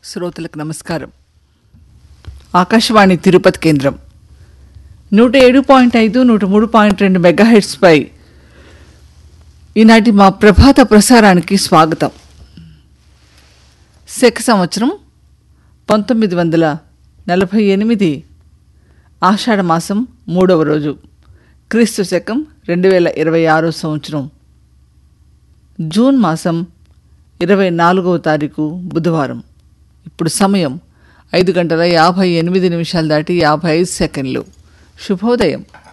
శ్రోతలకు నమస్కారం ఆకాశవాణి తిరుపతి కేంద్రం నూట ఏడు పాయింట్ ఐదు నూట మూడు పాయింట్ రెండు మెగాహెట్స్పై ఈనాటి మా ప్రభాత ప్రసారానికి స్వాగతం శక సంవత్సరం పంతొమ్మిది వందల నలభై ఎనిమిది ఆషాఢ మాసం మూడవ రోజు క్రీస్తు శకం రెండు వేల ఇరవై ఆరో సంవత్సరం జూన్ మాసం ఇరవై నాలుగవ తారీఖు బుధవారం ఇప్పుడు సమయం ఐదు గంటల యాభై ఎనిమిది నిమిషాలు దాటి యాభై ఐదు సెకండ్లు శుభోదయం